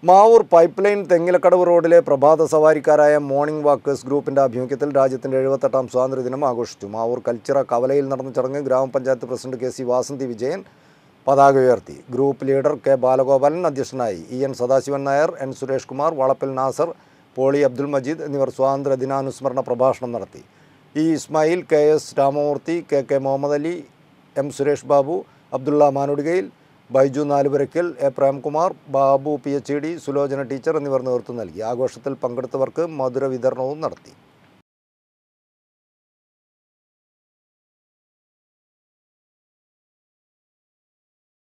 Mavoor pipe line Thengilakkadavu റോഡിലെ പ്രഭാത സവാരിക്കാരായ morning walkers ഗ്രൂപ്പിന്റെ ആഭിമുഖ്യത്തിൽ രാജ്യത്തിന്റെ എഴുപത്തെട്ടാം സ്വാതന്ത്ര്യദിനം ആഘോഷിച്ചു മാവൂർ കൽച്ചിറ കവലയിൽ നടന്ന ചടങ്ങ് ഗ്രാമപഞ്ചായത്ത് president K C Vasanthi Vijayan പതാക ഉയർത്തി ഗ്രൂപ്പ് ലീഡർ കെ ബാലഗോപാലൻ അധ്യക്ഷനായി E N Sadasivan Nair N Suresh Kumar Valappil Nasar poly Abdul Majeed എന്നിവർ സ്വാതന്ത്ര്യ ദിനാനുസ്മരണ പ്രഭാഷണം നടത്തി E Ismail K S Ramamurthy K K Muhammad Ali M Suresh Babu Abdullah Manudikayil Baiju Nalupurakkal A Premkumar Babu P H D Sulochana teacher എന്നിവർ നേതൃത്വം നൽകി ആഘോഷത്തിൽ പങ്കെടുത്തവർക്ക് മധുര വിതരണവും നടത്തി